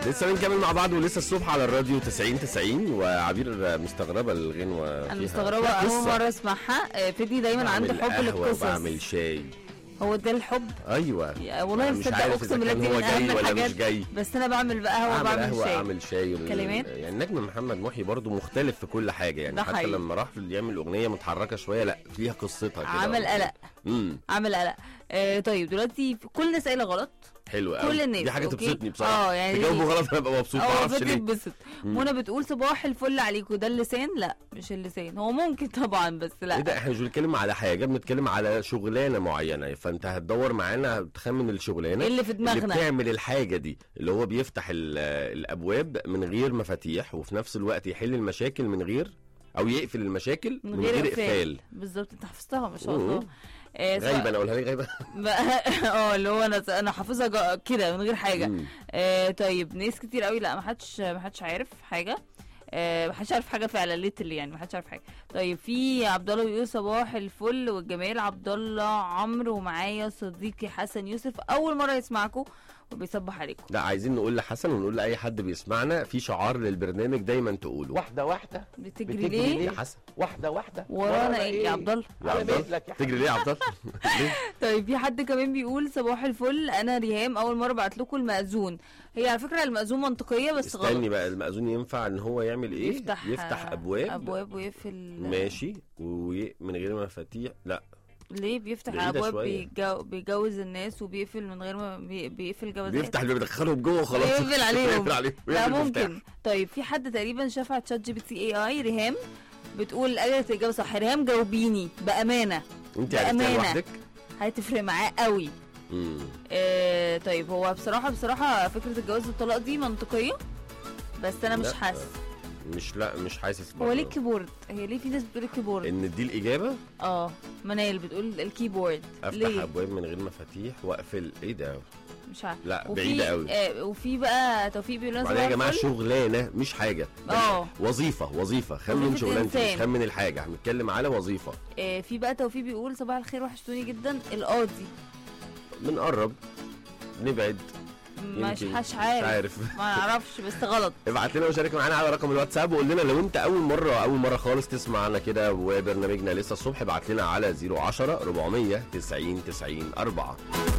لسه بنكمل مع بعض ولسه الصبح على الراديو 90 90 وعبير مستغربه الغنوه انا فيها- مستغربه فيها اول قصة. مره اسمعها آه، فدي دايما عنده بعمل حب قهوة للقصص وبعمل شاي هو ده الحب ايوه يا والله أنا مش مصدق عارف اقسم إذا بالله كان دي هو من اهم جاي ولا الحاجات مش جاي بس انا بعمل بقى قهوه اعمل وبعمل قهوه شاي اعمل شاي كلمات؟ يعني النجم محمد محي برضو مختلف في كل حاجه يعني ده حتى حقيقي. لما راح يعمل اغنيه متحركه شويه لا فيها قصتها كده عمل قلق امم عمل قلق آه طيب دلوقتي في- كل الناس قايله غلط حلو قوي كل الناس دي حاجه أوكي؟ تبسطني بصراحه اه يعني تجاوبوا غلط انا ببقى مبسوط ما اه اعرفش ليه بتتبسط منى بتقول صباح الفل عليكم ده اللسان لا مش اللسان هو ممكن طبعا بس ايه لا ده احنا مش بنتكلم على حاجه بنتكلم على شغلانه معينه فانت هتدور معانا تخمن الشغلانه إيه اللي في اللي دماغنا بتعمل الحاجه دي اللي هو بيفتح ال- الابواب من غير مفاتيح وفي نفس الوقت يحل المشاكل من غير او يقفل المشاكل من غير اقفال اقفال بالظبط انت حفظتها ما شاء مم. الله آه، سواء- غايبه انا اقولها لك غايبه بقى- اه اللي هو انا انا حافظها جا- كده من غير حاجه مم. آه طيب ناس كتير قوي لا ما حدش ما حدش عارف حاجه آه ما حدش عارف حاجه فعلا ليتل يعني ما حدش عارف حاجه طيب في عبد الله بيقول صباح الفل والجمال عبد الله عمرو ومعايا صديقي حسن يوسف اول مره يسمعكم وبيصبح عليكم لا عايزين نقول لحسن ونقول لاي حد بيسمعنا في شعار للبرنامج دايما تقوله واحده واحده بتجري ليه يا حسن واحده واحده ورانا ايه يا عبد الله يا عبد الله تجري ليه يا عبد الله ليه؟ طيب في حد كمان بيقول صباح الفل انا ريهام اول مره بعت لكم المأذون هي على فكره المأذون منطقيه بس غلط استني بقى المأذون ينفع ان هو يعمل ايه يفتح يفتح ابواب ابواب ويقفل ماشي ومن غير مفاتيح لا ليه بيفتح بعيدة ابواب شوية. بيجو... بيجوز الناس وبيقفل من غير ما بي... بيقفل جوازات بيفتح اللي بيدخلهم جوه وخلاص بيقفل عليهم. بيقفل عليهم لا ويقفل المفتاح. ممكن طيب في حد تقريبا شافها تشات جي بي تي اي اي ريهام بتقول قالت الاجابه صح ريهام جاوبيني بامانه انت عرفتيها بأمانة. لوحدك هتفرق معاه قوي مم. آه طيب هو بصراحه بصراحه فكره الجواز الطلاق دي منطقيه بس انا مش لا. حاسه مش لا مش حاسس هو برضه. ليه الكيبورد هي ليه في ناس بتقول الكيبورد ان دي الاجابه اه منال بتقول الكيبورد افتح ليه ابواب من غير مفاتيح واقفل ايه ده مش عارفه لا وفي- بعيده قوي آه وفي بقى توفيق بيقول لنا بعدين يا صباح جماعه الفل. شغلانه مش حاجه اه وظيفه وظيفه خمن وظيفة شغلانتي مش إنسان. خمن الحاجه هنتكلم على وظيفه آه، في بقى توفيق بيقول صباح الخير وحشتوني جدا القاضي بنقرب نبعد مش يمكن. حش مش عارف عارف ما اعرفش بس غلط ابعت لنا وشارك معانا على رقم الواتساب وقول لنا لو انت اول مره اول مره خالص تسمعنا كده وبرنامجنا لسه الصبح ابعت لنا على 010 490 90 4